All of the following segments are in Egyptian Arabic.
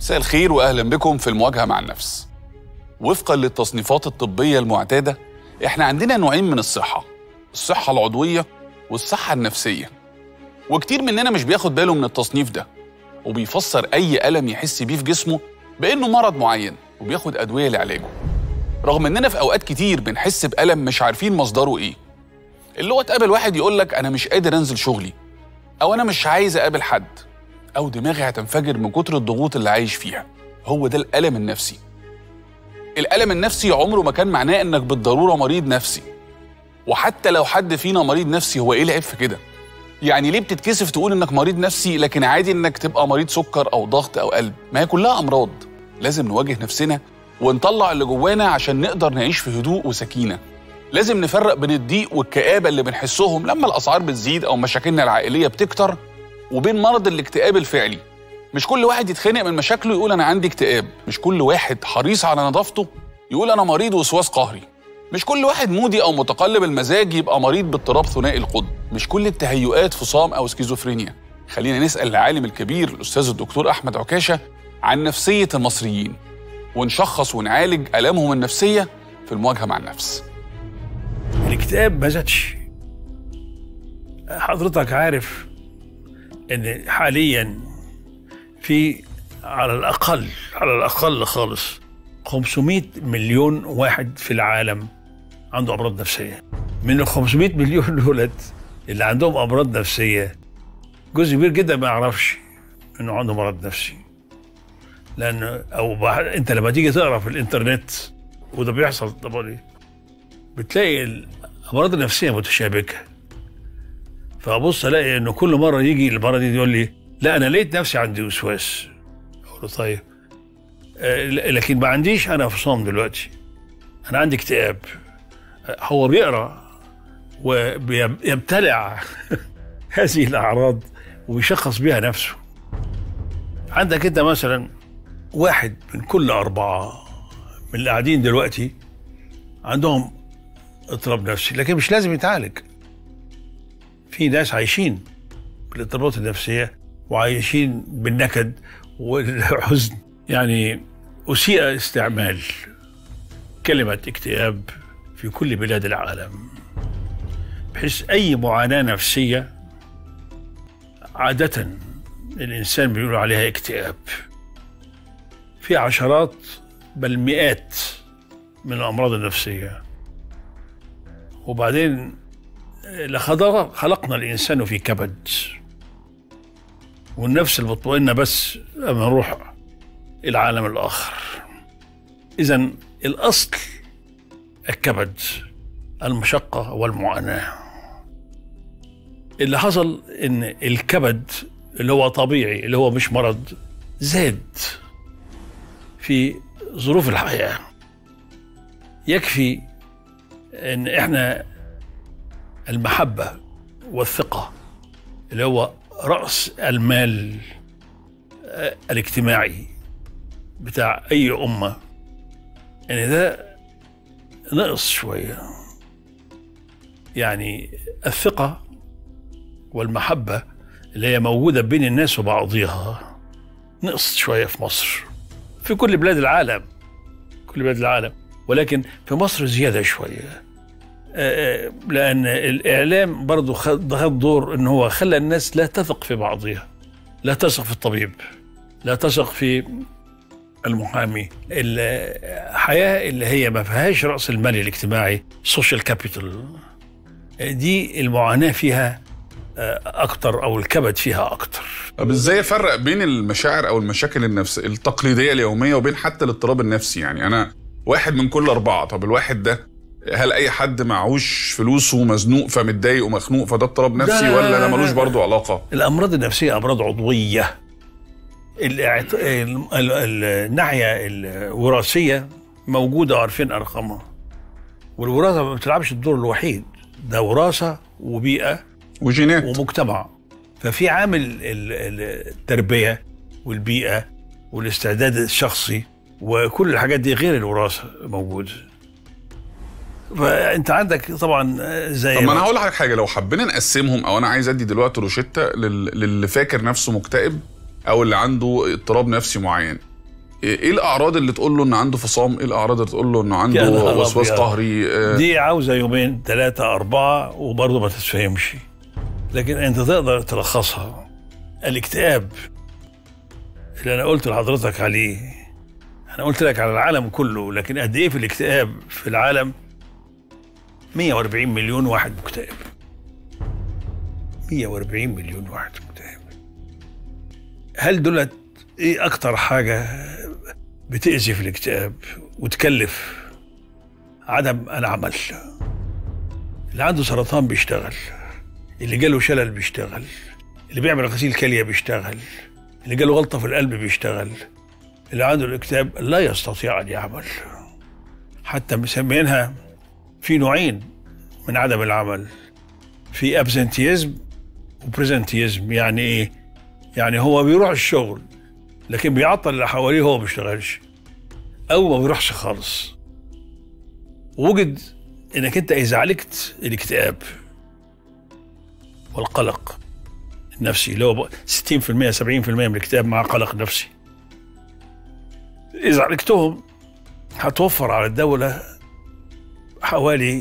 مساء الخير واهلا بكم في المواجهه مع النفس. وفقا للتصنيفات الطبيه المعتاده احنا عندنا نوعين من الصحه، الصحه العضويه والصحه النفسيه. وكتير مننا مش بياخد باله من التصنيف ده وبيفسر اي الم يحس بيه في جسمه بانه مرض معين وبياخد ادويه لعلاجه. رغم اننا في اوقات كتير بنحس بالم مش عارفين مصدره ايه. اللي هو تقابل واحد يقول لك انا مش قادر انزل شغلي او انا مش عايز اقابل حد او دماغي هتنفجر من كتر الضغوط اللي عايش فيها هو ده الالم النفسي الالم النفسي عمره ما كان معناه انك بالضروره مريض نفسي وحتى لو حد فينا مريض نفسي هو ايه العيب في كده يعني ليه بتتكسف تقول انك مريض نفسي لكن عادي انك تبقى مريض سكر او ضغط او قلب ما هي كلها امراض لازم نواجه نفسنا ونطلع اللي جوانا عشان نقدر نعيش في هدوء وسكينه لازم نفرق بين الضيق والكآبة اللي بنحسهم لما الأسعار بتزيد أو مشاكلنا العائلية بتكتر وبين مرض الاكتئاب الفعلي مش كل واحد يتخنق من مشاكله يقول أنا عندي اكتئاب مش كل واحد حريص على نظافته يقول أنا مريض وسواس قهري مش كل واحد مودي أو متقلب المزاج يبقى مريض باضطراب ثنائي القطب مش كل التهيؤات فصام أو سكيزوفرينيا خلينا نسأل العالم الكبير الأستاذ الدكتور أحمد عكاشة عن نفسية المصريين ونشخص ونعالج آلامهم النفسية في المواجهة مع النفس الاكتئاب ما زادش حضرتك عارف ان حاليا في على الاقل على الاقل خالص 500 مليون واحد في العالم عنده امراض نفسيه من ال 500 مليون دولت اللي عندهم امراض نفسيه جزء كبير جدا ما يعرفش انه عنده مرض نفسي لان او بح- انت لما تيجي تقرا في الانترنت وده بيحصل طبعا بتلاقي الامراض النفسيه متشابكه فابص الاقي انه كل مره يجي المره دي يقول لي لا انا لقيت نفسي عندي وسواس اقول له طيب آه، لكن ما عنديش انا فصام دلوقتي انا عندي اكتئاب آه، هو بيقرا ويبتلع هذه الاعراض ويشخص بها نفسه عندك انت مثلا واحد من كل اربعه من اللي قاعدين دلوقتي عندهم اضطراب نفسي لكن مش لازم يتعالج في ناس عايشين بالاضطرابات النفسية وعايشين بالنكد والحزن يعني أسيء استعمال كلمة اكتئاب في كل بلاد العالم بحيث أي معاناة نفسية عادة الإنسان بيقول عليها اكتئاب في عشرات بل مئات من الأمراض النفسية وبعدين لقد خلقنا الإنسان في كبد والنفس المطمئنة بس لما نروح العالم الآخر إذا الأصل الكبد المشقة والمعاناة اللي حصل إن الكبد اللي هو طبيعي اللي هو مش مرض زاد في ظروف الحياة يكفي ان احنا المحبه والثقه اللي هو راس المال آه، الاجتماعي بتاع اي امه ان ده نقص شويه يعني الثقه والمحبه اللي هي موجوده بين الناس وبعضها نقص شويه في مصر في كل بلاد العالم كل بلاد العالم ولكن في مصر زياده شويه آه، لان الاعلام برضه خد خد دور ان هو خلى الناس لا تثق في بعضها لا تثق في الطبيب لا تثق في المحامي الحياه اللي هي ما فيهاش راس المال الاجتماعي سوشيال كابيتال دي المعاناه فيها آه، اكتر او الكبد فيها اكتر طب ازاي افرق بين المشاعر او المشاكل النفس التقليديه اليوميه وبين حتى الاضطراب النفسي يعني انا واحد من كل اربعه طب الواحد ده هل اي حد معهوش فلوسه مزنوق فمتضايق ومخنوق فده اضطراب نفسي لا، ولا ده ملوش لا. برضه علاقه الامراض النفسيه امراض عضويه الاعت... ال- ال- الناحيه الوراثيه موجوده وعارفين ارقامها والوراثه ما بتلعبش الدور الوحيد ده وراثه وبيئه وجينات ومجتمع ففي عامل ال- ال- التربيه والبيئه والاستعداد الشخصي وكل الحاجات دي غير الوراثه موجوده فانت عندك طبعا زي طب ما انا هقول لحضرتك حاجه لو حبينا نقسمهم او انا عايز ادي دلوقتي روشته لل- للي فاكر نفسه مكتئب او اللي عنده اضطراب نفسي معين ايه الاعراض اللي تقول له ان عنده فصام ايه الاعراض اللي تقول له انه يا عنده نهار وسواس أبيض. قهري آه، دي عاوزه يومين ثلاثه اربعه وبرضه ما تتفهمش لكن انت تقدر تلخصها الاكتئاب اللي انا قلت لحضرتك عليه انا قلت لك على العالم كله لكن قد ايه في الاكتئاب في العالم 140 مليون واحد مكتئب 140 مليون واحد مكتئب هل دولت ايه اكتر حاجه بتأذي في الاكتئاب وتكلف عدم العمل اللي عنده سرطان بيشتغل اللي جاله شلل بيشتغل اللي بيعمل غسيل كليه بيشتغل اللي جاله غلطه في القلب بيشتغل اللي عنده الاكتئاب لا يستطيع ان يعمل حتى مسمينها في نوعين من عدم العمل في ابسنتيزم وبريزنتيزم يعني ايه يعني هو بيروح الشغل لكن بيعطل اللي حواليه هو ما بيشتغلش او ما بيروحش خالص وجد انك انت اذا عالجت الاكتئاب والقلق النفسي اللي هو 60% 70% من الاكتئاب مع قلق نفسي اذا عالجتهم هتوفر على الدوله حوالي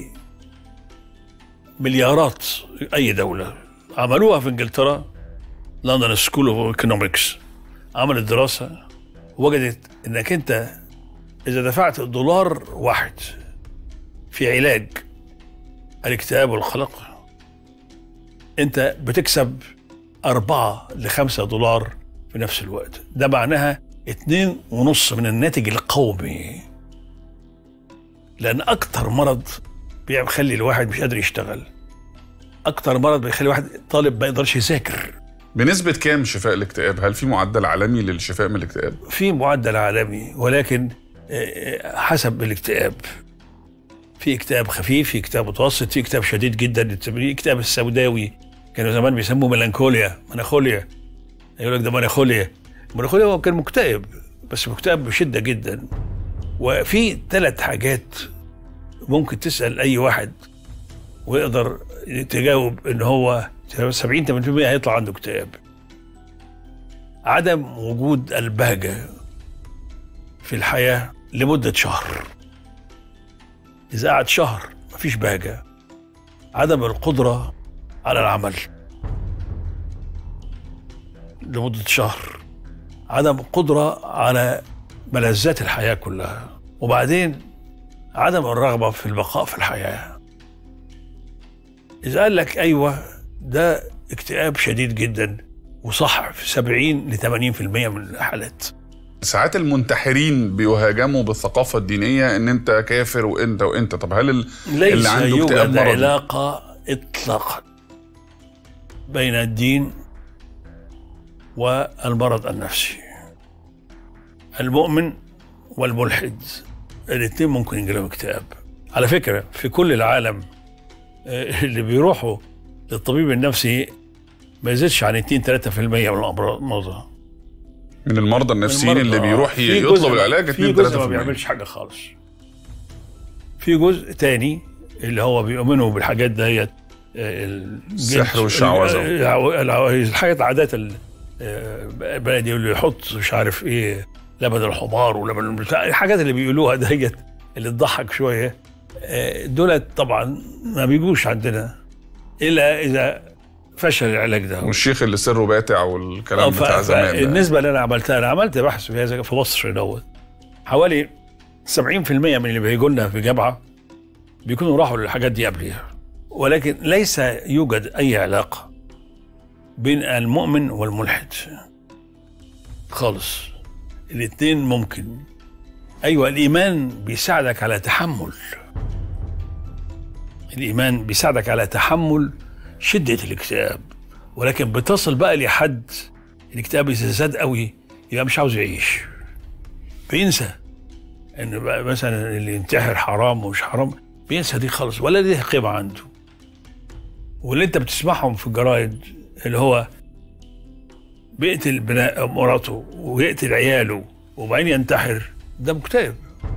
مليارات اي دوله عملوها في انجلترا لندن سكول اوف ايكونومكس عملت دراسه وجدت انك انت اذا دفعت دولار واحد في علاج الاكتئاب والقلق انت بتكسب أربعة لخمسة دولار في نفس الوقت ده معناها اتنين ونص من الناتج القومي لأن أكتر مرض بيخلي الواحد مش قادر يشتغل أكتر مرض بيخلي الواحد طالب ما يقدرش يذاكر بنسبه كام شفاء الاكتئاب هل في معدل عالمي للشفاء من الاكتئاب في معدل عالمي ولكن آه، حسب الاكتئاب في اكتئاب خفيف في اكتئاب متوسط في اكتئاب شديد جدا في اكتئاب السوداوي كانوا زمان بيسموه ميلانكوليا مناخوليا يقول لك ده مناخوليا مناخوليا هو كان مكتئب بس مكتئب بشده جدا وفي ثلاث حاجات ممكن تسال اي واحد ويقدر تجاوب ان هو 70 80% هيطلع عنده اكتئاب عدم وجود البهجه في الحياه لمده شهر اذا قعد شهر مفيش بهجه عدم القدره على العمل لمده شهر عدم القدره على ملذات الحياه كلها وبعدين عدم الرغبه في البقاء في الحياه اذا قال لك ايوه ده اكتئاب شديد جدا وصح في 70 ل 80% من الحالات ساعات المنتحرين بيهاجموا بالثقافه الدينيه ان انت كافر وانت وانت طب هل ال- ليس اللي عنده اكتئاب يوجد مرضي علاقة إطلاقا بين الدين والمرض النفسي المؤمن والملحد الاثنين ممكن يجي لهم اكتئاب على فكرة في كل العالم آه، اللي بيروحوا للطبيب النفسي ما يزيدش عن 2 3% من الامراض المرضى من المرضى النفسيين اللي المرضى. بيروح في يطلب جزء- العلاج في 2 جزء ما 3% بيعملش حاجه خالص في جزء تاني اللي هو بيؤمنوا بالحاجات ديت آه، الجنس- السحر والشعوذة. الع- الع- الحاجات عادات ال- آه، بلدي اللي يحط مش عارف ايه لبن الحمار ولبن بتاع- الحاجات اللي بيقولوها ديت اللي تضحك شويه آه، دولت طبعا ما بيجوش عندنا الا اذا فشل العلاج ده والشيخ اللي سره باتع والكلام ف- بتاع زمان ده النسبه اللي انا عملتها انا عملت بحث في هذا في مصر دوت حوالي 70% من اللي بيجوا لنا في جامعه بيكونوا راحوا للحاجات دي قبليها ولكن ليس يوجد اي علاقه بين المؤمن والملحد خالص الاثنين ممكن ايوه الايمان بيساعدك على تحمل الايمان بيساعدك على تحمل شده الاكتئاب ولكن بتصل بقى لحد الاكتئاب اذا زاد قوي يبقى مش عاوز يعيش بينسى ان بقى مثلا اللي ينتحر حرام ومش حرام بينسى دي خالص ولا ليها قيمه عنده واللي انت بتسمعهم في الجرايد اللي هو بيقتل بناء مراته ويقتل عياله وبعدين ينتحر ده مكتئب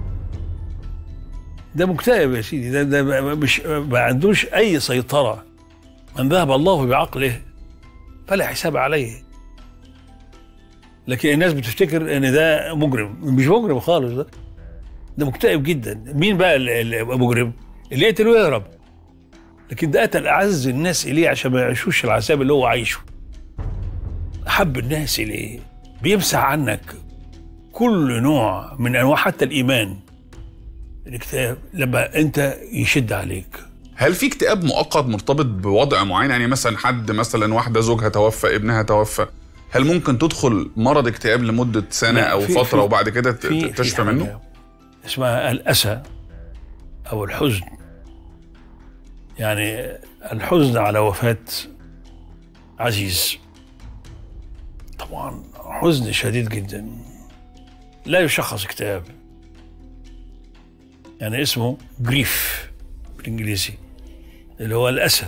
ده مكتئب يا سيدي ده, ده مش ما عندوش اي سيطره من ذهب الله بعقله فلا حساب عليه لكن الناس بتفتكر ان ده مجرم مش مجرم خالص ده ده مكتئب جدا مين بقى ال- ال- المجرم اللي يقتل ويهرب لكن ده قتل اعز الناس اليه عشان ما يعيشوش العذاب اللي هو عايشه احب الناس اليه بيمسح عنك كل نوع من انواع حتى الايمان الاكتئاب لما انت يشد عليك هل في اكتئاب مؤقت مرتبط بوضع معين يعني مثلا حد مثلا واحده زوجها توفى ابنها توفى هل ممكن تدخل مرض اكتئاب لمده سنه لا، او في- فتره في- وبعد كده ت- في تشفى في منه حاجة اسمها الأسى أو الحزن يعني الحزن على وفاة عزيز طبعا حزن شديد جدا لا يشخص اكتئاب يعني اسمه جريف بالانجليزي اللي هو الاسى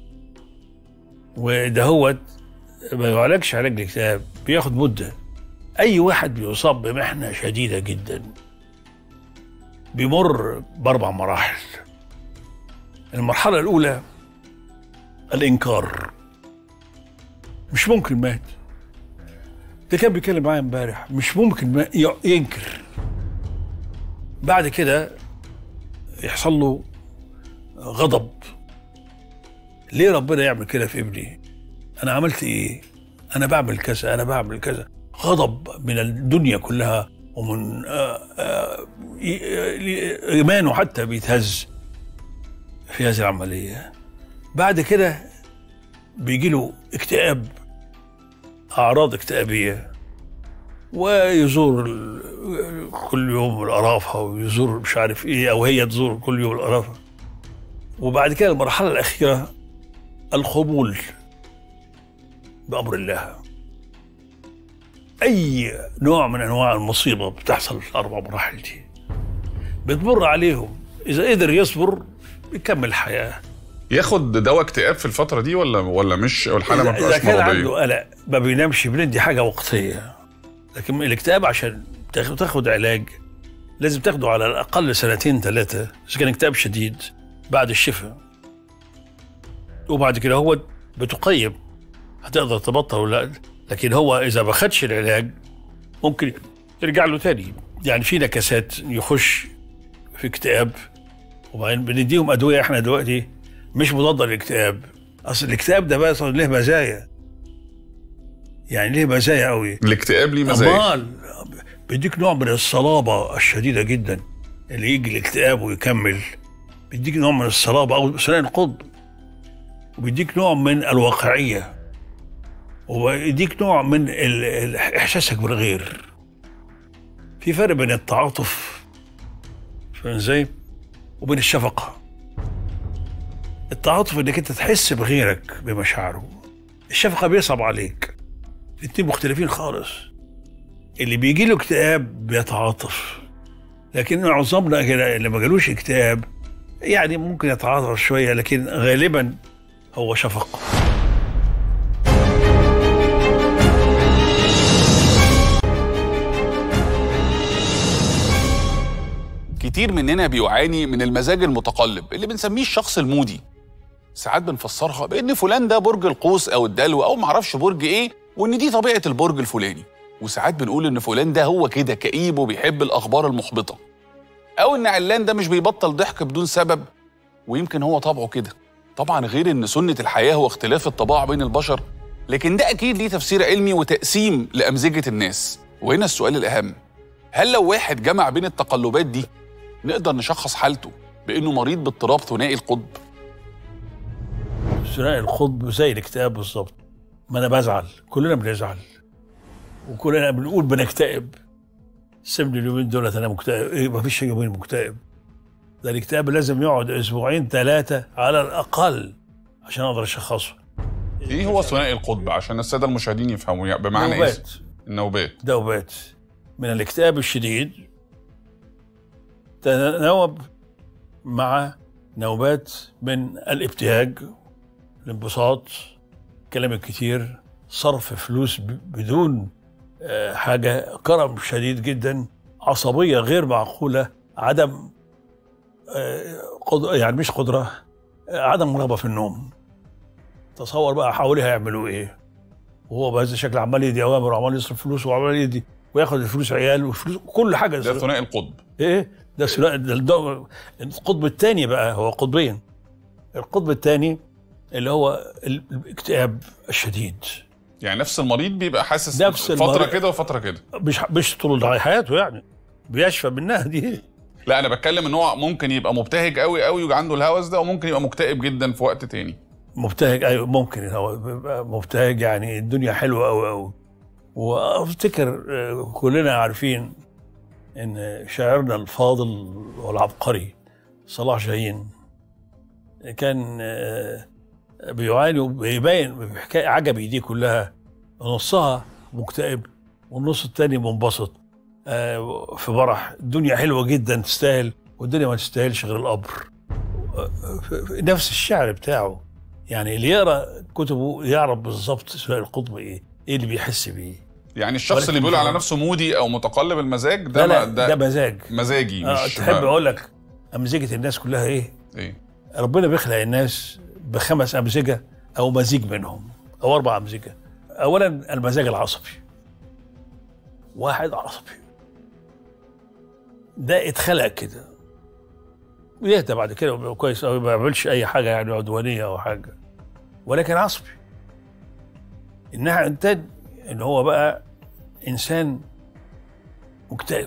وده هو ما يعالجش علاج الاكتئاب بياخد مده اي واحد بيصاب بمحنه شديده جدا بيمر باربع مراحل المرحله الاولى الانكار مش ممكن مات ده كان بيتكلم معايا امبارح مش ممكن ما ي- ينكر بعد كده يحصل له غضب ليه ربنا يعمل كده في ابني انا عملت ايه انا بعمل كذا انا بعمل كذا غضب من الدنيا كلها ومن آه، آه، ي- ايمانه حتى بيتهز في هذه العمليه بعد كده بيجي له اكتئاب اعراض اكتئابيه ويزور ال- كل يوم القرافه ويزور مش عارف ايه او هي تزور كل يوم القرافه وبعد كده المرحله الاخيره القبول بامر الله اي نوع من انواع المصيبه بتحصل في الاربع مراحل دي بتمر عليهم اذا قدر يصبر يكمل الحياه ياخد دواء اكتئاب في الفتره دي ولا ولا مش الحاله ما إذا- اذا بتبقاش كان مرضيه عنده قلق ما بينامش بليل دي حاجه وقتيه لكن الاكتئاب عشان تاخد تاخد علاج لازم تاخده على الاقل سنتين ثلاثه اذا كان اكتئاب شديد بعد الشفاء وبعد كده هو بتقيم هتقدر تبطل ولا لا لكن هو اذا ما خدش العلاج ممكن يرجع له تاني يعني في نكسات يخش في اكتئاب وبعدين بنديهم ادويه احنا دلوقتي مش مضاده للاكتئاب اصل الاكتئاب ده بقى صار له مزايا يعني ليه مزايا قوي الاكتئاب ليه مزايا امال بيديك نوع من الصلابه الشديده جدا اللي يجي الاكتئاب ويكمل بيديك نوع من الصلابه او ثنائي القطب وبيديك نوع من الواقعيه وبيديك نوع من ال- ال- احساسك بالغير في فرق بين التعاطف فاهم ازاي وبين الشفقه التعاطف انك انت تحس بغيرك بمشاعره الشفقه بيصعب عليك الاتنين مختلفين خالص اللي بيجي له اكتئاب بيتعاطف لكن معظمنا كده اللي ما جالوش اكتئاب يعني ممكن يتعاطف شويه لكن غالبا هو شفقه كتير مننا بيعاني من المزاج المتقلب اللي بنسميه الشخص المودي ساعات بنفسرها بان فلان ده برج القوس او الدلو او معرفش برج ايه وان دي طبيعه البرج الفلاني وساعات بنقول ان فلان ده هو كده كئيب وبيحب الاخبار المحبطه او ان علان ده مش بيبطل ضحك بدون سبب ويمكن هو طبعه كده طبعا غير ان سنه الحياه هو اختلاف الطباع بين البشر لكن ده اكيد ليه تفسير علمي وتقسيم لامزجه الناس وهنا السؤال الاهم هل لو واحد جمع بين التقلبات دي نقدر نشخص حالته بانه مريض باضطراب ثنائي القطب ثنائي القطب زي الاكتئاب بالظبط ما انا بزعل كلنا بنزعل وكلنا بنقول بنكتئب سيبني اليومين دولت انا مكتئب ايه ما فيش يومين مكتئب ده الاكتئاب لازم يقعد اسبوعين ثلاثه على الاقل عشان اقدر اشخصه ايه هو ثنائي القطب عشان الساده المشاهدين يفهموا يعني بمعنى ايه نوبات النوبات دوبات من الاكتئاب الشديد تتناوب مع نوبات من الابتهاج الانبساط كلام الكتير صرف فلوس ب- بدون آه، حاجة كرم شديد جدا عصبية غير معقولة عدم آه، قدرة يعني مش قدرة آه، عدم رغبة في النوم تصور بقى حواليها يعملوا ايه وهو بهذا الشكل عمال يدي اوامر وعمال يصرف فلوس وعمال يدي وياخد الفلوس عيال وفلوس كل حاجه ده ثنائي القطب ايه ده ثنائي ده ده- القطب الثاني بقى هو قطبين القطب الثاني اللي هو ال- الاكتئاب الشديد يعني نفس المريض بيبقى حاسس نفس فتره المريض. كده وفتره كده مش مش طول حياته يعني بيشفى منها دي لا انا بتكلم ان هو ممكن يبقى مبتهج قوي قوي ويبقى عنده الهوس ده وممكن يبقى مكتئب جدا في وقت تاني مبتهج ايوه ممكن هو بيبقى مبتهج يعني الدنيا حلوه قوي قوي وافتكر آه، كلنا عارفين ان شاعرنا الفاضل والعبقري صلاح جاهين كان آه، بيعاني وبيبين بحكايه عجبي دي كلها نصها مكتئب والنص الثاني منبسط آه، في فرح الدنيا حلوه جدا تستاهل والدنيا ما تستاهلش غير القبر آه، في- نفس الشعر بتاعه يعني اللي يقرا كتبه يعرف بالظبط ثنائي القطب ايه ايه اللي بيحس بيه يعني الشخص ولكن اللي بيقول على مش- نفسه مودي او متقلب المزاج ده لا لا ما- ده مزاج مزاجي آه مش تحب ما- اقول لك امزجه الناس كلها ايه ايه ربنا بيخلق الناس بخمس امزجه او مزيج منهم او اربع امزجه اولا المزاج العصبي واحد عصبي ده اتخلق كده ويهدى بعد كده ويبقى كويس او ما يعملش اي حاجه يعني عدوانيه او حاجه ولكن عصبي انها انتاج ان هو بقى انسان مكتئب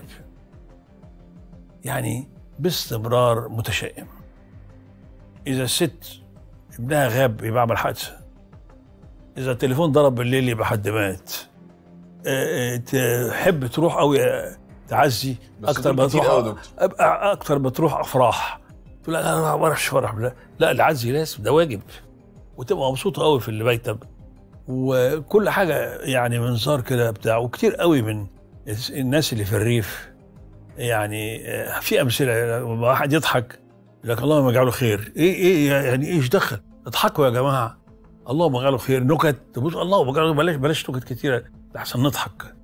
يعني باستمرار متشائم اذا الست ابنها غاب يبقى عمل حادثه اذا التليفون ضرب بالليل يبقى حد مات آه، آه، تحب تروح قوي تعزي بس اكتر دول ما كتير تروح قوي يا دكتور. أبقى اكتر ما تروح افراح تقول لا انا ما اعرفش فرح لا لا العزي لازم ده واجب وتبقى مبسوطه قوي في اللي بايته وكل حاجه يعني منظار كده بتاع وكتير قوي من الناس اللي في الريف يعني آه، في امثله لما واحد يضحك يقول لك اللهم اجعله خير ايه ايه يعني ايش دخل اضحكوا يا جماعه اللهم اجعله خير نكت تبص اللهم اجعله بلاش بلاش نكت كتيره احسن نضحك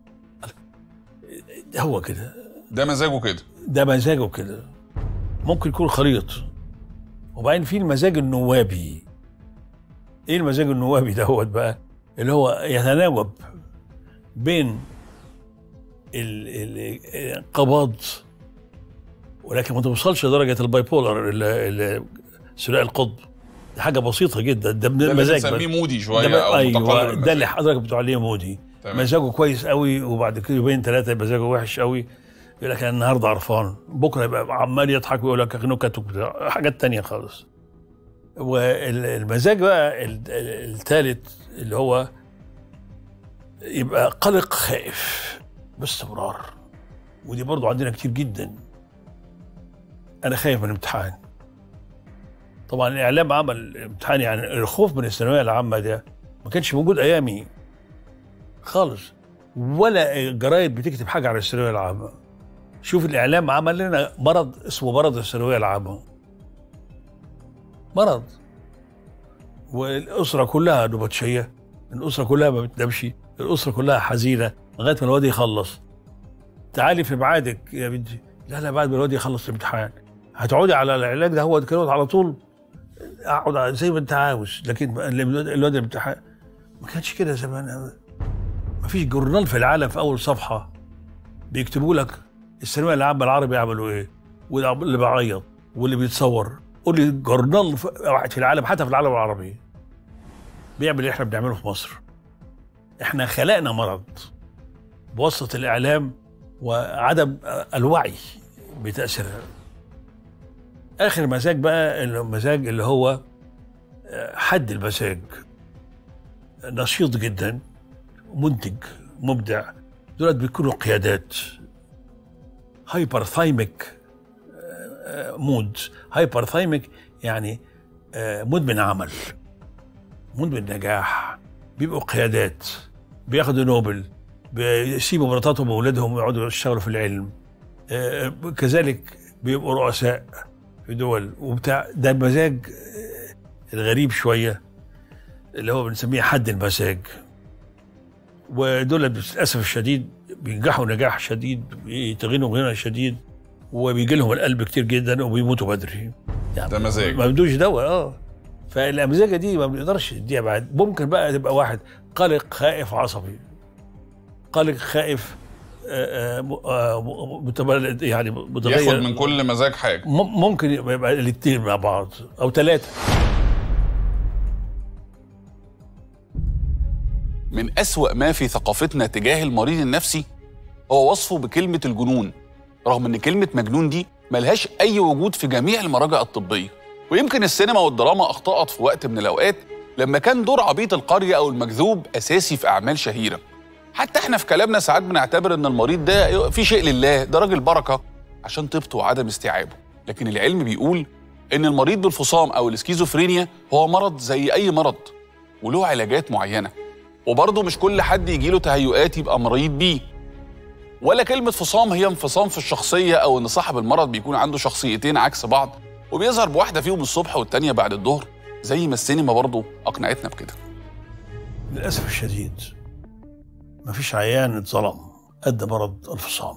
هو كده ده مزاجه كده ده مزاجه كده ممكن يكون خليط وبعدين في المزاج النوابي ايه المزاج النوابي دوت بقى اللي هو يتناوب بين ال- ال- الانقباض ولكن ما توصلش لدرجه الباي بولر ال- ال- ثنائي القطب دي حاجه بسيطه جدا ده من ده اللي المزاج بنسميه بس. مودي ده شويه بقى- او ايوه متقلب ده المزاج. اللي حضرتك بتقول عليه مودي تمام. مزاجه كويس قوي وبعد كده يومين ثلاثه مزاجه وحش قوي يقول لك انا النهارده عرفان بكره يبقى عمال يضحك ويقول لك نكت وبتاع حاجات تانية خالص والمزاج بقى الثالث اللي هو يبقى قلق خائف باستمرار ودي برضو عندنا كتير جدا انا خايف من الامتحان طبعا الاعلام عمل امتحان يعني الخوف من الثانويه العامه ده ما كانش موجود ايامي خالص ولا الجرايد بتكتب حاجه على الثانويه العامه شوف الاعلام عمل لنا مرض اسمه مرض الثانويه العامه مرض والاسره كلها نبطشيه الاسره كلها ما بتنامش الاسره كلها حزينه لغايه ما الواد يخلص تعالي في ميعادك يا بنتي لا لا بعد ما الواد يخلص الامتحان هتقعدي على العلاج ده هو كده على طول اقعد زي ما انت عاوز لكن الواد الامتحان ما كانش كده زمان ما فيش جورنال في العالم في اول صفحه بيكتبوا لك الثانويه العامه العربي يعملوا ايه واللي بيعيط واللي بيتصور قول لي جورنال في- واحد في العالم حتى في العالم العربي بيعمل اللي احنا بنعمله في مصر احنا خلقنا مرض بواسطه الاعلام وعدم الوعي بتاثيرها اخر مزاج بقى المزاج اللي هو حد المزاج نشيط جدا منتج مبدع دولت بيكونوا قيادات هايبر ثايميك مود هايبر ثايميك يعني آه، مدمن عمل مدمن نجاح بيبقوا قيادات بياخدوا نوبل بيسيبوا مراتاتهم واولادهم ويقعدوا يشتغلوا في العلم آه، كذلك بيبقوا رؤساء في دول وبتاع ده المزاج آه، الغريب شويه اللي هو بنسميه حد المزاج ودول للاسف الشديد بينجحوا نجاح شديد بيتغنوا غنى شديد وبيجي لهم القلب كتير جدا وبيموتوا بدري يعني ده مزاج. ما بدوش دواء اه فالامزجه دي ما بنقدرش نديها بعد ممكن بقى تبقى واحد قلق خائف عصبي قلق خائف آه، آه، م- آه، متبلد يعني ياخد متغير من كل مزاج حاجه م- ممكن يبقى يبقى الاثنين مع بعض او ثلاثه من أسوأ ما في ثقافتنا تجاه المريض النفسي هو وصفه بكلمة الجنون رغم إن كلمة مجنون دي ملهاش أي وجود في جميع المراجع الطبية ويمكن السينما والدراما أخطأت في وقت من الأوقات لما كان دور عبيط القرية أو المكذوب أساسي في أعمال شهيرة حتى احنا في كلامنا ساعات بنعتبر ان المريض ده في شيء لله ده راجل بركه عشان طيبته وعدم استيعابه لكن العلم بيقول ان المريض بالفصام او السكيزوفرينيا هو مرض زي اي مرض وله علاجات معينه وبرضه مش كل حد يجيله تهيؤات يبقى مريض بيه ولا كلمة فصام هي انفصام في الشخصية أو إن صاحب المرض بيكون عنده شخصيتين عكس بعض وبيظهر بواحدة فيهم الصبح والتانية بعد الظهر زي ما السينما برضه أقنعتنا بكده للاسف الشديد ما فيش عيان اتظلم قد مرض الفصام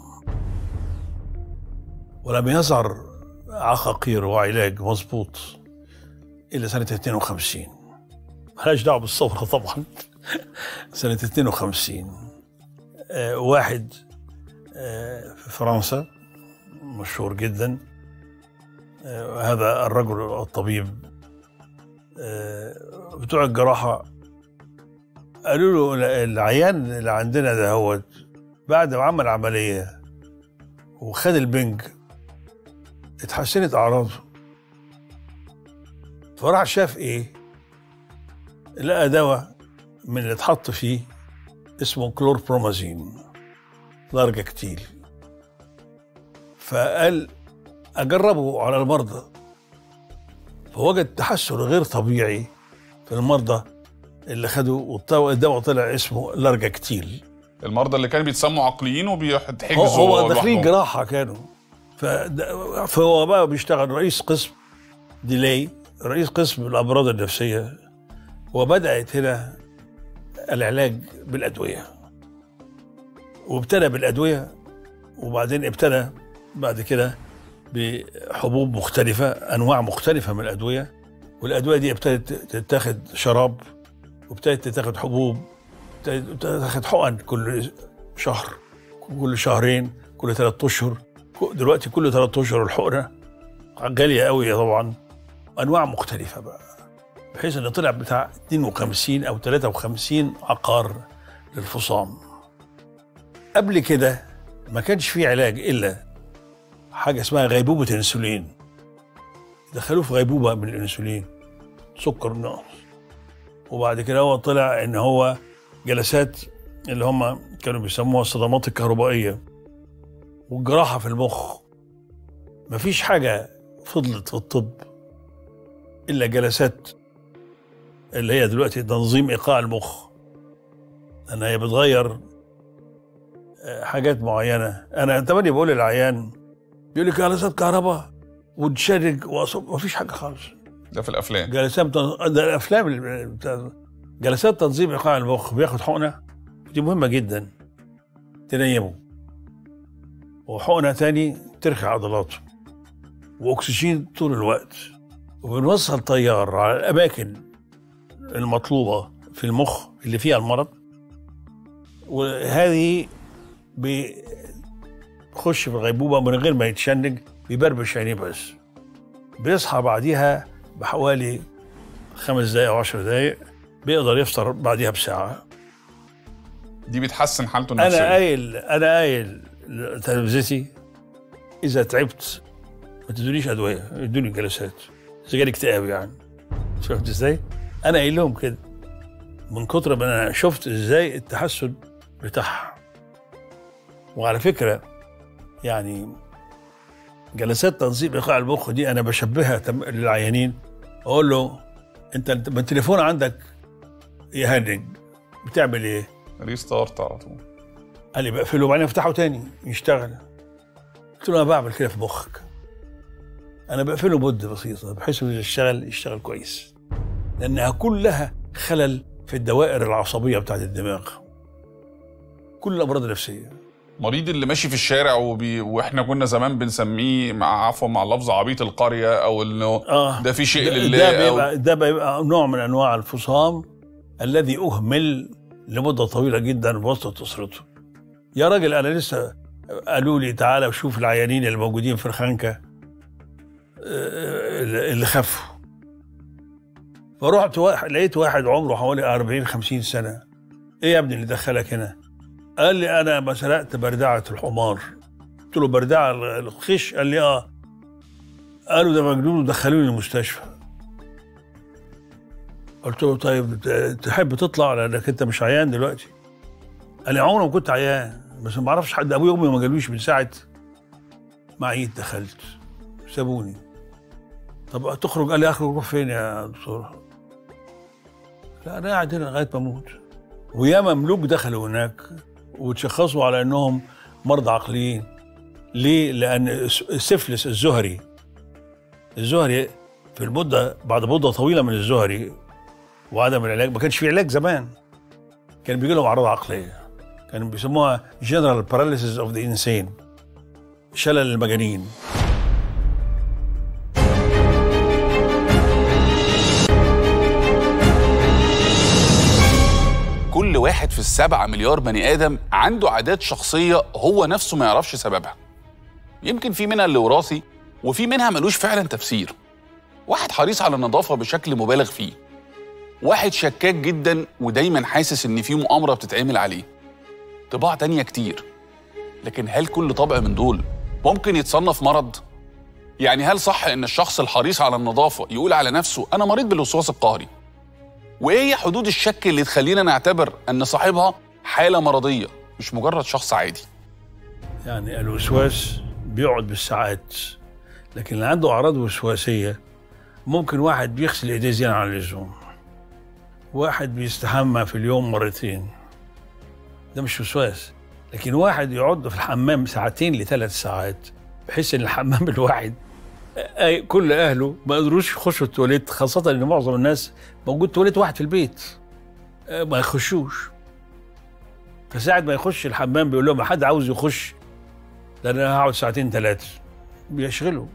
ولم يظهر عقاقير وعلاج مظبوط الا سنه 52 ملهاش دعوه بالثوره طبعا سنه 52 آه واحد آه في فرنسا مشهور جدا آه هذا الرجل الطبيب آه بتوع الجراحه قالوا له العيان اللي عندنا ده هو بعد ما عمل عملية وخد البنج اتحسنت أعراضه فراح شاف إيه لقى دواء من اللي اتحط فيه اسمه كلوربرومازين درجة كتيل فقال أجربه على المرضى فوجد تحسن غير طبيعي في المرضى اللي خدوا والدواء طلع اسمه لارجاكتيل المرضى اللي كانوا بيتسموا عقليين وبيتحجزوا هو, هو داخلين لوحدهم. جراحه كانوا فد- فهو بقى بيشتغل رئيس قسم ديلاي رئيس قسم الامراض النفسيه وبدات هنا العلاج بالادويه وابتدى بالادويه وبعدين ابتدى بعد كده بحبوب مختلفه انواع مختلفه من الادويه والادويه دي ابتدت تتاخد شراب وابتدت تتاخد حبوب ابتدت تاخد حقن كل شهر كل شهرين كل ثلاثة اشهر دلوقتي كل ثلاثة اشهر الحقنه غاليه قوي طبعا انواع مختلفه بقى بحيث ان طلع بتاع 52 او 53 عقار للفصام قبل كده ما كانش في علاج الا حاجه اسمها غيبوبه الانسولين دخلوه في غيبوبه من الانسولين سكر نقص وبعد كده هو طلع ان هو جلسات اللي هم كانوا بيسموها الصدمات الكهربائيه والجراحه في المخ مفيش حاجه فضلت في الطب الا جلسات اللي هي دلوقتي تنظيم ايقاع المخ ان هي بتغير آه، حاجات معينه انا تملي بقول للعيان يقول لي جلسات كهرباء وتشرج واصب مفيش حاجه خالص ده في الافلام جلسات تن... ده الافلام اللي بتاع- جلسات تنظيم ايقاع المخ بياخد حقنه دي مهمه جدا تنيمه وحقنه تاني ترخي عضلاته واكسجين طول الوقت وبنوصل طيار على الاماكن المطلوبه في المخ اللي فيها المرض وهذه بيخش في الغيبوبه من غير ما يتشنج بيبربش عينيه بس بيصحى بعديها بحوالي خمس دقايق او عشر دقايق بيقدر يفطر بعديها بساعه دي بتحسن حالته انا النفسيه قايل انا قايل لتلامذتي اذا تعبت ما تدونيش ادويه ادوني جلسات اذا جالي اكتئاب يعني شفت ازاي؟ انا قايل لهم كده من كتر ما انا شفت ازاي التحسن بتاعها وعلى فكره يعني جلسات تنظيم ايقاع المخ دي انا بشبهها تم- للعيانين اقول له انت انت- ما التليفون عندك يهنج بتعمل ايه؟ ريستارت على طول قال لي بقفله وبعدين افتحه تاني يشتغل قلت له انا بعمل كده في مخك انا بقفله مده بسيطه بحيث انه يشتغل يشتغل كويس لانها كلها خلل في الدوائر العصبيه بتاعت الدماغ كل الامراض النفسيه مريض اللي ماشي في الشارع وبي... واحنا كنا زمان بنسميه مع عفوا مع لفظ عبيط القريه او انه اه ده في شيء ده- لله ده أو... بيبقى ده بيبقى نوع من انواع الفصام الذي اهمل لمده طويله جدا بواسطه اسرته يا راجل انا لسه قالوا لي تعالى وشوف العيانين اللي موجودين في الخنكه آه، اللي خفوا فرحت واحد لقيت واحد عمره حوالي 40 50 سنه ايه يا ابني اللي دخلك هنا؟ قال لي انا ما سرقت بردعه الحمار قلت له بردعه الخش قال لي اه قالوا ده مجنون ودخلوني المستشفى قلت له طيب تحب تطلع لانك انت مش عيان دلوقتي قال لي عمري ما كنت عيان بس ما اعرفش حد ابويا وامي ما قالوش من ساعه ما عيت دخلت سابوني طب تخرج قال لي اخرج روح فين يا دكتور لا انا قاعد هنا لغايه ما اموت وياما ملوك دخلوا هناك وتشخصوا على انهم مرضى عقليين ليه؟ لان السفلس الزهري الزهري في المده بعد مده طويله من الزهري وعدم العلاج ما كانش في علاج زمان كان بيجي لهم اعراض عقليه كانوا بيسموها جنرال باراليسيس اوف ذا انسين شلل المجانين كل واحد في السبعة مليار بني آدم عنده عادات شخصية هو نفسه ما يعرفش سببها يمكن في منها اللي وراثي وفي منها ملوش فعلا تفسير واحد حريص على النظافة بشكل مبالغ فيه واحد شكاك جدا ودايما حاسس ان في مؤامرة بتتعمل عليه طباع تانية كتير لكن هل كل طبع من دول ممكن يتصنف مرض؟ يعني هل صح ان الشخص الحريص على النظافة يقول على نفسه انا مريض بالوسواس القهري؟ وايه هي حدود الشك اللي تخلينا نعتبر ان صاحبها حالة مرضية مش مجرد شخص عادي؟ يعني الوسواس بيقعد بالساعات لكن اللي عنده اعراض وسواسيه ممكن واحد بيغسل ايديه زياده عن اللزوم واحد بيستحمى في اليوم مرتين ده مش وسواس لكن واحد يقعد في الحمام ساعتين لثلاث ساعات بحيث ان الحمام الواحد أي كل اهله ما قدروش يخشوا التواليت خاصه ان معظم الناس موجود تواليت واحد في البيت ما يخشوش فساعة ما يخش الحمام بيقول لهم حد عاوز يخش لان انا هقعد ساعتين ثلاثه بيشغلوا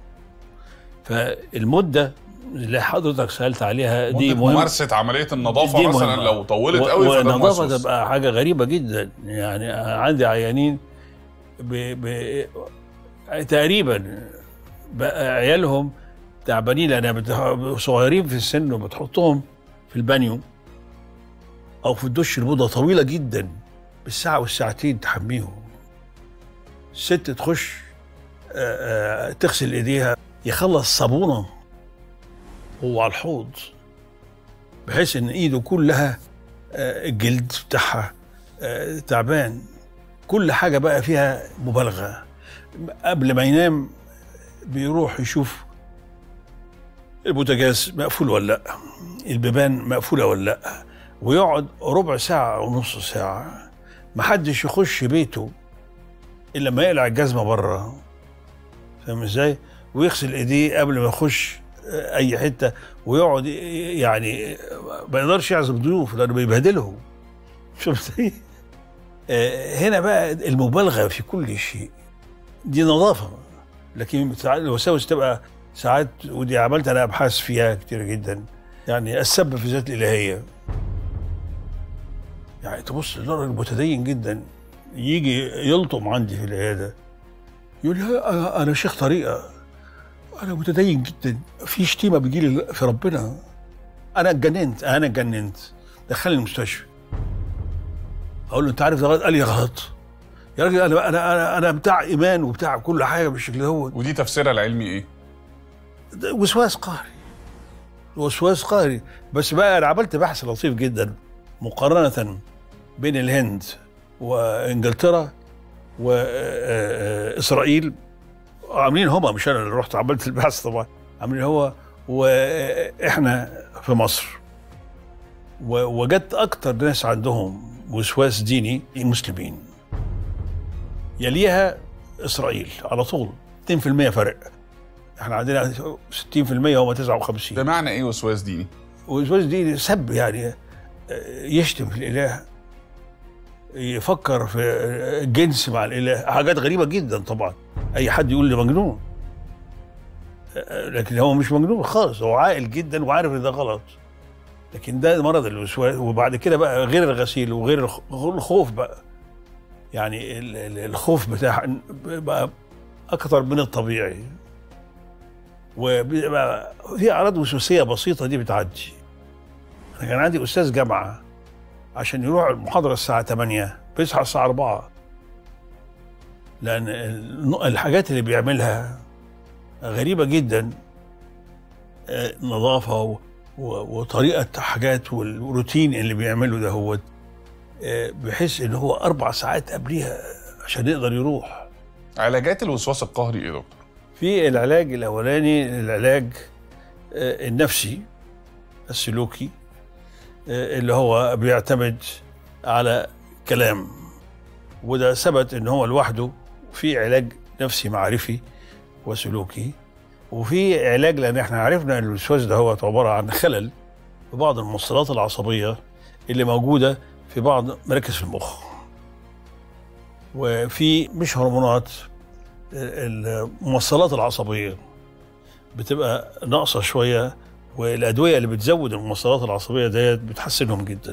فالمده اللي حضرتك سالت عليها دي مهمه ممارسه عمليه النظافه دي مثلا مهمة. لو طولت قوي فده والنظافه موسوس. تبقى حاجه غريبه جدا يعني عندي عيانين ب... ب... تقريبا بقى عيالهم تعبانين لان بت- صغيرين في السن وبتحطهم في البانيو او في الدش لمده طويله جدا بالساعه والساعتين تحميهم الست تخش آه، آه، تغسل ايديها يخلص صابونه هو على الحوض بحيث ان ايده كلها آه، الجلد بتاعها آه، تعبان كل حاجه بقى فيها مبالغه قبل ما ينام بيروح يشوف البوتاجاز مقفول ولا لا البيبان مقفوله ولا لا ويقعد ربع ساعه او نص ساعه محدش يخش بيته الا ما يقلع الجزمه بره فاهم ازاي؟ ويغسل ايديه قبل ما يخش اي حته ويقعد يعني ما يقدرش يعزم ضيوف لانه بيبهدلهم شفت ازاي؟ آه، هنا بقى المبالغه في كل شيء دي نظافه لكن ساعات الوساوس تبقى ساعات ودي عملت انا ابحاث فيها كتير جدا يعني السب في ذات الالهيه يعني تبص لراجل متدين جدا يجي يلطم عندي في العياده يقول لي انا أنا شيخ طريقه انا متدين جدا في شتيمه بتجي لي في ربنا انا اتجننت انا اتجننت دخلني المستشفى اقول له انت عارف ده غلط قال لي غلط يا راجل انا انا انا, أنا بتاع ايمان وبتاع كل حاجه بالشكل دوت ودي تفسيرها العلمي ايه؟ ده وسواس قهري وسواس قهري بس بقى انا عملت بحث لطيف جدا مقارنه بين الهند وانجلترا واسرائيل عاملين هما مش انا اللي رحت عملت البحث طبعا عاملين هو واحنا في مصر ووجدت اكتر ناس عندهم وسواس ديني المسلمين يليها اسرائيل على طول 2% فرق احنا عندنا 60% هم 59 ده معنى ايه وسواس ديني؟ والوسواس دي سب يعني آه، يشتم في الاله يفكر في الجنس مع الاله حاجات غريبه جدا طبعا اي حد يقول لي مجنون آه، لكن هو مش مجنون خالص هو عاقل جدا وعارف ان ده غلط لكن ده مرض الوسواس وبعد كده بقى غير الغسيل وغير الخ- الخوف بقى يعني ال- ال- الخوف بتاع بقى اكتر من الطبيعي وبيبقى في اعراض وسواسيه بسيطه دي بتعدي انا كان عندي استاذ جامعه عشان يروح المحاضره الساعه 8 بيصحى الساعه 4 لان ال- الحاجات اللي بيعملها غريبه جدا آه، نظافه و- و- وطريقه حاجات والروتين اللي بيعمله ده هو آه، بحيث ان هو اربع ساعات قبليها عشان يقدر يروح علاجات الوسواس القهري ايه يا دكتور؟ في العلاج الاولاني العلاج آه، النفسي السلوكي آه، اللي هو بيعتمد على كلام وده ثبت ان هو لوحده في علاج نفسي معرفي وسلوكي وفي علاج لان احنا عرفنا ان الوسواس ده هو عباره عن خلل في بعض الموصلات العصبيه اللي موجوده في بعض مراكز المخ وفي مش هرمونات الموصلات العصبيه بتبقى ناقصه شويه والادويه اللي بتزود الموصلات العصبيه ديت بتحسنهم جدا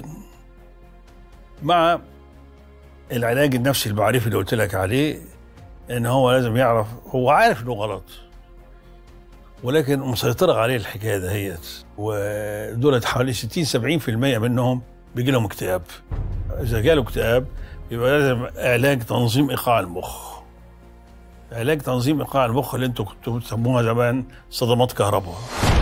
مع العلاج النفسي المعرفي اللي قلت لك عليه ان هو لازم يعرف هو عارف انه غلط ولكن مسيطرة عليه الحكاية دهيت ودولت حوالي 60 70% منهم بيجي لهم اكتئاب إذا جاله اكتئاب يبقى لازم علاج تنظيم إيقاع المخ علاج تنظيم إيقاع المخ اللي انتوا كنتوا بتسموها زمان صدمات كهرباء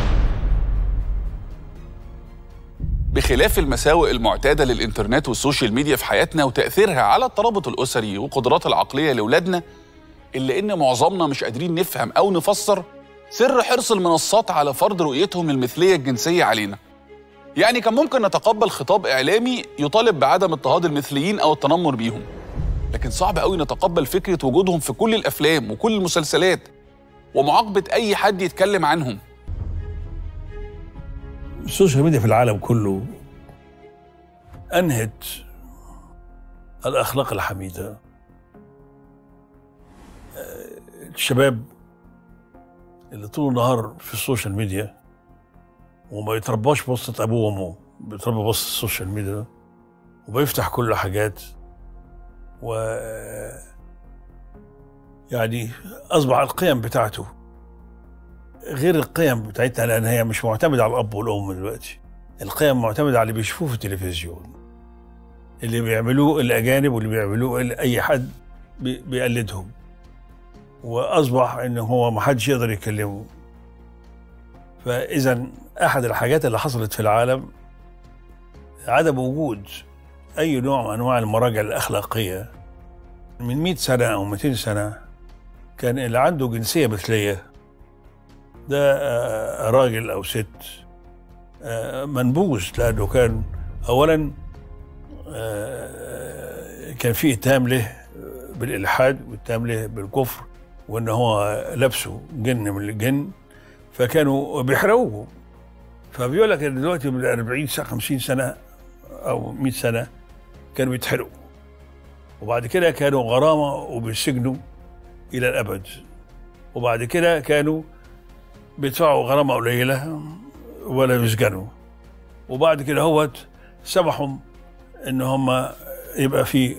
بخلاف المساوئ المعتادة للإنترنت والسوشيال ميديا في حياتنا وتأثيرها على الترابط الأسري وقدرات العقلية لأولادنا إلا إن معظمنا مش قادرين نفهم أو نفسر سر حرص المنصات على فرض رؤيتهم المثلية الجنسية علينا يعني كان ممكن نتقبل خطاب إعلامي يطالب بعدم اضطهاد المثليين أو التنمر بيهم لكن صعب قوي نتقبل فكرة وجودهم في كل الأفلام وكل المسلسلات ومعاقبة أي حد يتكلم عنهم السوشيال ميديا في العالم كله أنهت الأخلاق الحميدة آه، الشباب اللي طول النهار في السوشيال ميديا وما يترباش بوسط أبوه وأمه بيتربى وسط السوشيال ميديا وبيفتح كل حاجات و يعني أصبح القيم بتاعته غير القيم بتاعتنا لان هي مش معتمده على الاب والام دلوقتي القيم معتمده على اللي بيشوفوه في التلفزيون اللي بيعملوه الاجانب واللي بيعملوه ال- اي حد بي- بيقلدهم واصبح ان هو ما حدش يقدر يكلمه فاذا احد الحاجات اللي حصلت في العالم عدم وجود اي نوع من انواع المراجع الاخلاقيه من 100 سنه او 200 سنه كان اللي عنده جنسيه مثليه ده آه، راجل او ست آه، منبوذ لانه كان اولا آه، كان في اتهام له بالالحاد واتهام له بالكفر وان هو لابسه جن من الجن فكانوا بيحرقوه فبيقول لك ان دلوقتي من 40 سنه 50 سنه او 100 سنه كانوا بيتحرقوا وبعد كده كانوا غرامه وبيسجنوا الى الابد وبعد كده كانوا بيدفعوا غرامة قليلة ولا يسجنوا وبعد كده هوت سمحوا ان هم يبقى في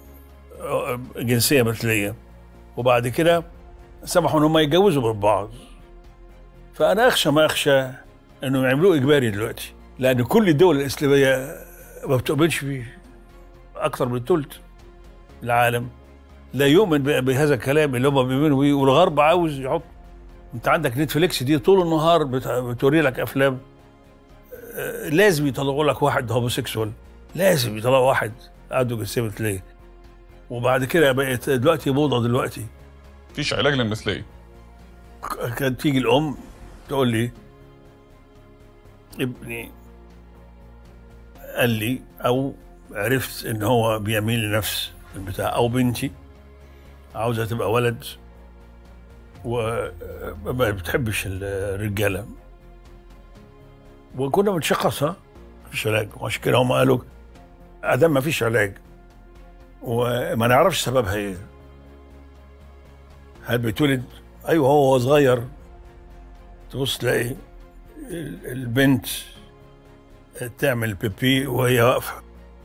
جنسية مثلية وبعد كده سمحوا ان هم يتجوزوا من بعض فانا اخشى ما اخشى انهم يعملوه اجباري دلوقتي لان كل الدول الاسلاميه ما بتؤمنش بيه اكثر من ثلث العالم لا يؤمن ب- بهذا الكلام اللي هم بيؤمنوا بيه والغرب عاوز يحط انت عندك نتفليكس دي طول النهار بت- بتوري لك افلام آه، لازم يطلعوا لك واحد هوموسيكسوال لازم يطلعوا واحد عنده جنسيه مثليه وبعد كده بقت دلوقتي موضه دلوقتي مفيش علاج للمثلية ك- كانت تيجي الام تقول لي ابني قال لي او عرفت ان هو بيميل لنفس البتاع او بنتي عاوزه تبقى ولد وما بتحبش الرجاله وكنا بنشخصها مفيش علاج وعشان كده هم قالوا ادام ما فيش علاج وما نعرفش سببها ايه هل بيتولد ايوه هو وهو صغير تبص تلاقي ال- البنت تعمل بيبي وهي واقفه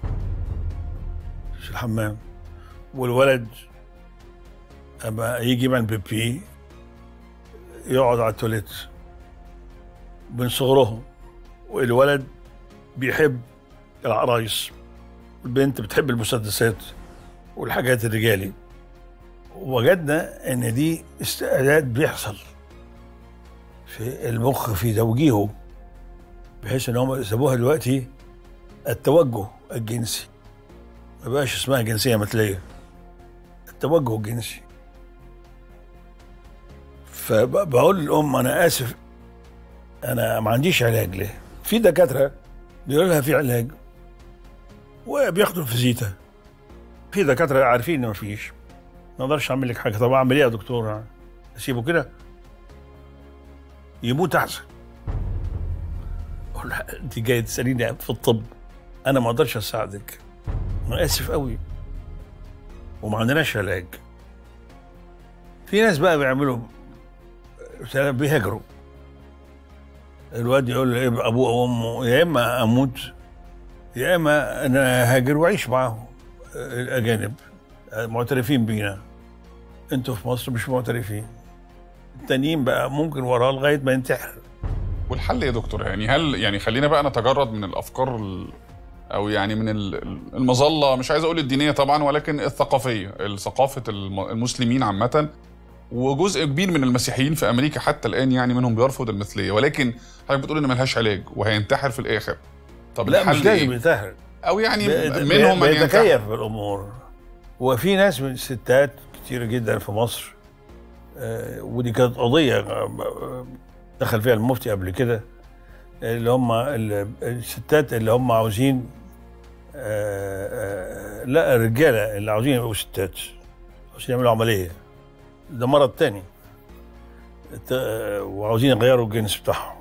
في الحمام والولد اما يجي يعمل بيبي يقعد على التواليت من صغرهم والولد بيحب العرايس البنت بتحب المسدسات والحاجات الرجالي وجدنا ان دي استعداد بيحصل في المخ في توجيهه بحيث ان هم سابوها دلوقتي التوجه الجنسي ما بقاش اسمها جنسيه مثليه التوجه الجنسي فبقول للام انا اسف انا ما عنديش علاج ليه في دكاتره بيقول لها في علاج وبياخدوا الفيزيتا في دكاتره عارفين ان ما فيش ما اقدرش اعمل لك حاجه طب اعمل ايه يا دكتور اسيبه كده يموت احسن اقول لها انت جاي تساليني في الطب انا ما اقدرش اساعدك انا اسف قوي وما عندناش علاج في ناس بقى بيعملوا بيهاجروا الواد يقول له ابوه وامه يا اما اموت يا اما انا هاجر واعيش معاهم الاجانب معترفين بينا انتوا في مصر مش معترفين التانيين بقى ممكن وراه لغايه ما ينتحر والحل يا دكتور يعني هل يعني خلينا بقى نتجرد من الافكار ال- او يعني من ال- المظله مش عايز اقول الدينيه طبعا ولكن الثقافيه ثقافه الم- المسلمين عامه وجزء كبير من المسيحيين في امريكا حتى الان يعني منهم بيرفض المثليه ولكن حضرتك بتقول ان ملهاش علاج وهينتحر في الاخر طب لا الحل مش لازم إيه؟ ينتحر او يعني بي- منهم من ينتحر بيتكيف بالامور وفي ناس من الستات كتير جدا في مصر آه، ودي كانت قضيه آه، دخل فيها المفتي قبل كده اللي هم ال- الستات اللي هم عاوزين آه، آه، لا الرجاله اللي عاوزين يبقوا ستات عاوزين يعملوا عمليه ده مرض تاني الت- آه، وعاوزين يغيروا الجنس بتاعهم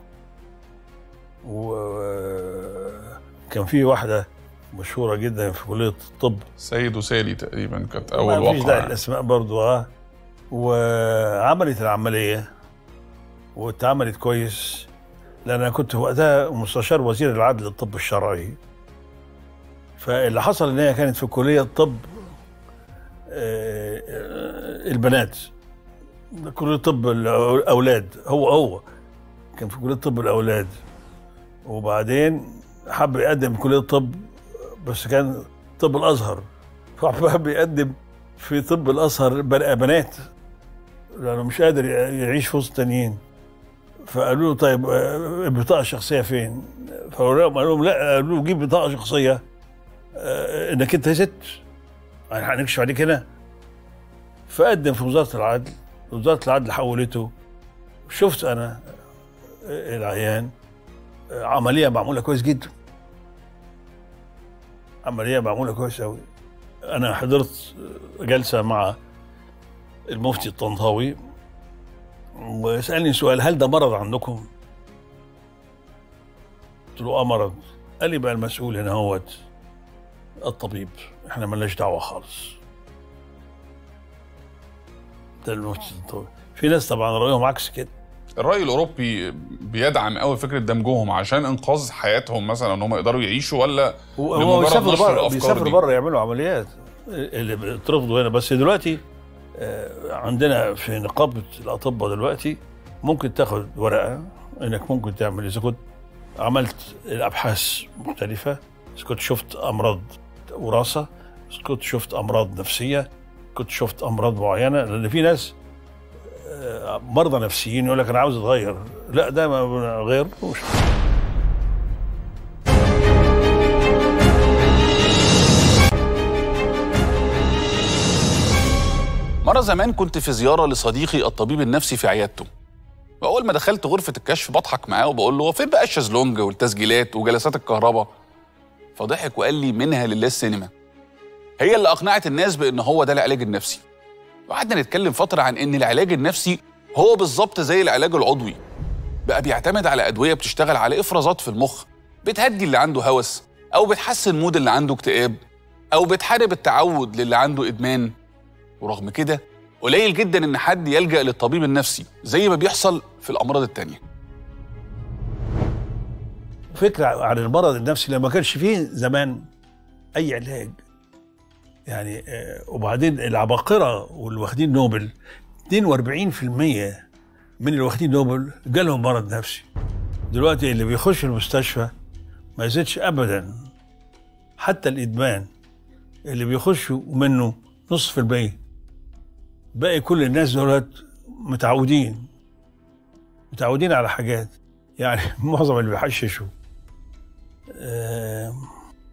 وكان في واحده مشهوره جدا في كليه الطب سيد وسالي تقريبا كانت ما اول فيش داعي واقعه الاسماء برضو اه وعملت العمليه واتعملت كويس لان انا كنت وقتها مستشار وزير العدل للطب الشرعي فاللي حصل ان هي كانت في كليه الطب آه، آه، البنات كليه طب الاولاد هو هو كان في كليه طب الاولاد وبعدين حب يقدم كليه طب بس كان طب الازهر فحب يقدم في طب الازهر بن- بنات لانه مش قادر يعيش في وسط تانيين فقالوا له طيب آه، البطاقه الشخصيه فين؟ فقالوا لهم قالوا لهم لا قالوا له جيب بطاقه شخصيه آه، انك انت ست يعني هنكشف عليك هنا فقدم في وزاره العدل وزاره العدل حولته شفت انا آه، العيان آه، عمليه معموله كويس جدا عمليه معموله كويس قوي انا حضرت جلسه مع المفتي الطنطاوي وسالني سؤال هل ده مرض عندكم؟ قلت له اه مرض قال لي بقى المسؤول هنا هوت الطبيب احنا ملناش دعوه خالص ده المفتي الطنطاوي في ناس طبعا رايهم عكس كده الراي الاوروبي بيدعم قوي فكره دمجهم عشان انقاذ حياتهم مثلا ان هم يقدروا يعيشوا ولا هو لمجرد هو بيسافروا نشر بره الأفكار بيسافروا دي. بره يعملوا عمليات اللي بيترفضوا هنا بس دلوقتي آه، عندنا في نقابه الاطباء دلوقتي ممكن تاخد ورقه انك ممكن تعمل اذا كنت عملت الابحاث مختلفه اذا كنت شفت امراض وراثه اذا كنت شفت امراض نفسيه كنت شفت امراض معينه لان في ناس آه، مرضى نفسيين يقول لك انا عاوز اتغير لا ده ما غيرتوش مرة زمان كنت في زيارة لصديقي الطبيب النفسي في عيادته وأول ما دخلت غرفة الكشف بضحك معاه وبقول له هو فين بقى الشازلونج والتسجيلات وجلسات الكهرباء فضحك وقال لي منها لله السينما هي اللي أقنعت الناس بأن هو ده العلاج النفسي وقعدنا نتكلم فترة عن أن العلاج النفسي هو بالظبط زي العلاج العضوي بقى بيعتمد على أدوية بتشتغل على إفرازات في المخ بتهدي اللي عنده هوس أو بتحسن مود اللي عنده اكتئاب أو بتحارب التعود للي عنده إدمان ورغم كده قليل جدا ان حد يلجا للطبيب النفسي زي ما بيحصل في الامراض التانية فكره عن المرض النفسي لما كانش فيه زمان اي علاج يعني آه، وبعدين العباقره واللي واخدين نوبل 42% من اللي واخدين نوبل جالهم مرض نفسي دلوقتي اللي بيخش المستشفى ما يزيدش ابدا حتى الادمان اللي بيخشوا منه نص في المية باقي كل الناس دولت متعودين متعودين على حاجات يعني معظم اللي بيحششوا آه،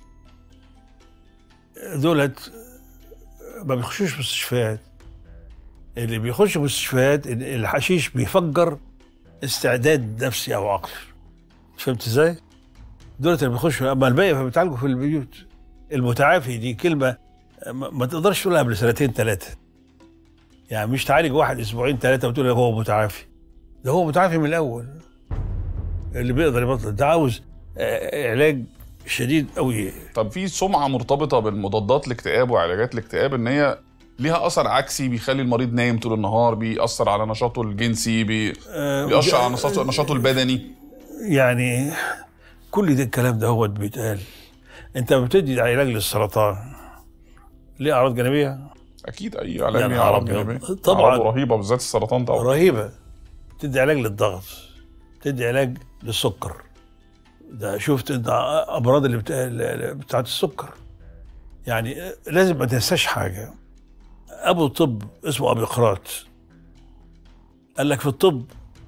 دولت ما بيخشوش مستشفيات اللي بيخش مستشفيات الحشيش بيفجر استعداد نفسي او عقلي فهمت ازاي؟ دولت اللي بيخشوا اما الباقي فبيتعالجوا في البيوت المتعافي دي كلمه ما ما تقدرش تقولها قبل سنتين ثلاثه يعني مش تعالج واحد اسبوعين ثلاثه وتقول له هو متعافي ده هو متعافي من الاول اللي بيقدر يبطل ده عاوز آه، علاج شديد قوي طب في سمعه مرتبطه بالمضادات الاكتئاب وعلاجات الاكتئاب ان هي ليها اثر عكسي بيخلي المريض نايم طول النهار بيأثر على نشاطه الجنسي بي... آه، بيأثر وج- على نشاطه نشاطه البدني يعني كل ده الكلام ده هو بيتقال انت بتدي علاج للسرطان ليه اعراض جانبيه اكيد اي علاج يا ليه نهار اعراض أبيض. جانبيه طبعاً. أعراضه رهيبه بالذات السرطان طبعا رهيبه تدي علاج للضغط تدي علاج للسكر ده شفت انت امراض اللي بتا... بتاعت السكر يعني لازم ما تنساش حاجه ابو الطب اسمه ابي قراط قال لك في الطب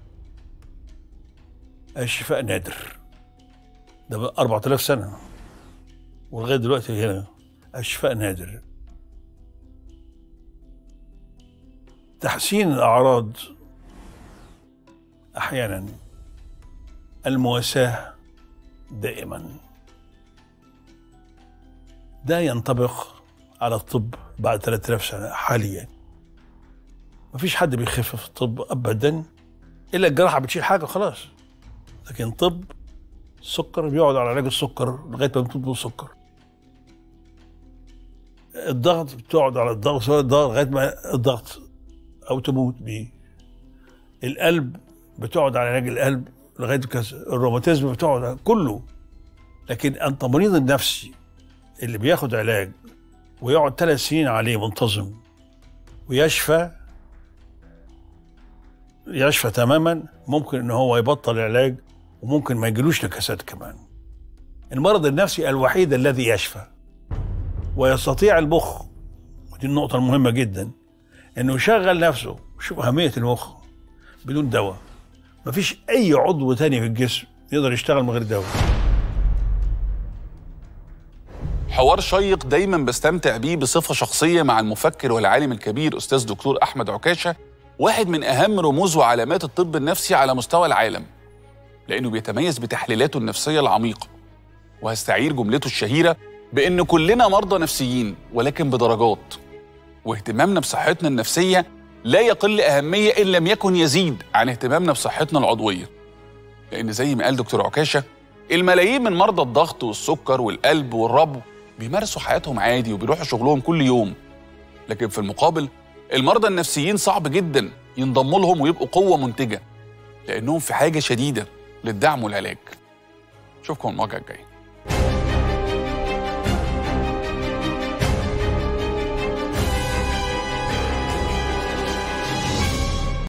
الشفاء نادر ده بقى 4000 سنه ولغايه دلوقتي هنا الشفاء نادر تحسين الاعراض احيانا المواساه دائما ده ينطبق على الطب بعد 3000 سنه حاليا ما فيش حد بيخف في الطب ابدا الا الجراحه بتشيل حاجه خلاص لكن طب السكر بيقعد على علاج السكر لغايه ما بتموت من السكر الضغط بتقعد على الضغط سواء الضغط لغايه ما الضغط او تموت بيه القلب بتقعد على علاج القلب لغايه كذا الروماتيزم بتقعد على كله لكن انت مريض النفسي اللي بياخد علاج ويقعد ثلاث سنين عليه منتظم ويشفى يشفى تماما ممكن ان هو يبطل العلاج وممكن ما يجيلوش نكسات كمان المرض النفسي الوحيد الذي يشفى ويستطيع المخ ودي النقطة المهمة جدا انه يشغل نفسه شوف أهمية المخ بدون دواء مفيش أي عضو تاني في الجسم يقدر يشتغل من غير دواء حوار شيق دايما بستمتع بيه بصفه شخصيه مع المفكر والعالم الكبير استاذ دكتور احمد عكاشه واحد من اهم رموز وعلامات الطب النفسي على مستوى العالم لانه بيتميز بتحليلاته النفسيه العميقه وهستعير جملته الشهيره بان كلنا مرضى نفسيين ولكن بدرجات واهتمامنا بصحتنا النفسيه لا يقل اهميه ان لم يكن يزيد عن اهتمامنا بصحتنا العضويه لان زي ما قال دكتور عكاشه الملايين من مرضى الضغط والسكر والقلب والربو بيمارسوا حياتهم عادي وبيروحوا شغلهم كل يوم لكن في المقابل المرضى النفسيين صعب جدا ينضموا لهم ويبقوا قوة منتجة لأنهم في حاجة شديدة للدعم والعلاج أشوفكم المواجهة الجاية